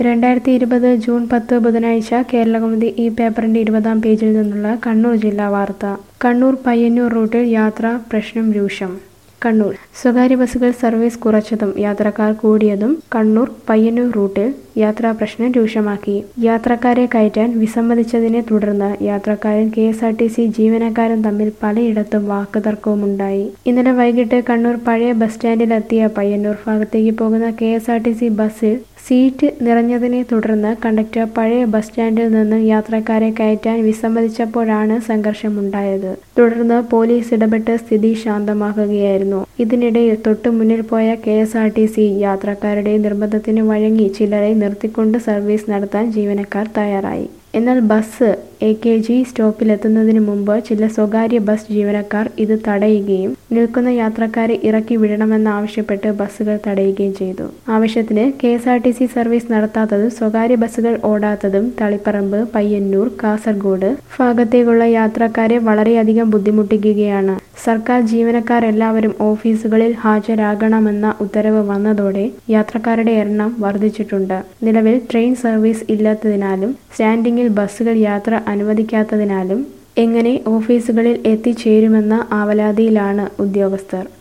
രണ്ടായിരത്തി ഇരുപത് ജൂൺ പത്ത് ബുധനാഴ്ച കേരളകൗമുദി ഈ പേപ്പറിന്റെ ഇരുപതാം പേജിൽ നിന്നുള്ള കണ്ണൂർ ജില്ലാ വാർത്ത കണ്ണൂർ പയ്യന്നൂർ റൂട്ടിൽ യാത്രാ പ്രശ്നം രൂക്ഷം കണ്ണൂർ സ്വകാര്യ ബസ്സുകൾ സർവീസ് കുറച്ചതും യാത്രക്കാർ കൂടിയതും കണ്ണൂർ പയ്യന്നൂർ റൂട്ടിൽ യാത്രാ പ്രശ്നം രൂക്ഷമാക്കി യാത്രക്കാരെ കയറ്റാൻ വിസമ്മതിച്ചതിനെ തുടർന്ന് യാത്രക്കാരും K S R T C ജീവനക്കാരും തമ്മിൽ പലയിടത്തും വാക്കുതർക്കവുമുണ്ടായി ഇന്നലെ വൈകിട്ട് കണ്ണൂർ പഴയ ബസ് സ്റ്റാൻഡിലെത്തിയ പയ്യന്നൂർ ഭാഗത്തേക്ക് പോകുന്ന K S R T C ബസ്സിൽ സീറ്റ് നിറഞ്ഞതിനെ തുടർന്ന് കണ്ടക്ടർ പഴയ ബസ് സ്റ്റാൻഡിൽ നിന്ന് യാത്രക്കാരെ കയറ്റാൻ വിസമ്മതിച്ചപ്പോഴാണ് സംഘർഷമുണ്ടായത് തുടർന്ന് പോലീസ് ഇടപെട്ട് സ്ഥിതി ശാന്തമാക്കുകയായിരുന്നു ഇതിനിടയിൽ തൊട്ടു മുന്നിൽ പോയ K S R T C യാത്രക്കാരുടെ നിർബന്ധത്തിന് വഴങ്ങി ചിലരെ നിർത്തിക്കൊണ്ട് സർവീസ് നടത്താൻ ജീവനക്കാർ തയ്യാറായി എന്നാൽ ബസ് എ കെ ജി സ്റ്റോപ്പിലെത്തുന്നതിന് മുമ്പ് ചില സ്വകാര്യ ബസ് ജീവനക്കാർ ഇത് തടയുകയും നിൽക്കുന്ന യാത്രക്കാരെ ഇറക്കി വിടണമെന്നാവശ്യപ്പെട്ട് ബസ്സുകൾ തടയുകയും ചെയ്തു ആവശ്യത്തിന് K S R T C service നടത്താത്തതും സ്വകാര്യ ബസ്സുകൾ ഓടാത്തതും തളിപ്പറമ്പ് പയ്യന്നൂർ കാസർഗോഡ് ഭാഗത്തേക്കുള്ള യാത്രക്കാരെ വളരെയധികം ബുദ്ധിമുട്ടിക്കുകയാണ് സർക്കാർ ജീവനക്കാരെല്ലാവരും ഓഫീസുകളിൽ ഹാജരാകണമെന്ന ഉത്തരവ് വന്നതോടെ യാത്രക്കാരുടെ എണ്ണം വർദ്ധിച്ചിട്ടുണ്ട് നിലവിൽ ട്രെയിൻ സർവീസ് ഇല്ലാത്തതിനാലും സ്റ്റാൻഡിംഗിൽ ബസ്സുകൾ യാത്ര അനുവദിക്കാത്തതിനാലും എങ്ങനെ ഓഫീസുകളിൽ എത്തിച്ചേരുമെന്ന ആവലാതിയിലാണ് ഉദ്യോഗസ്ഥർ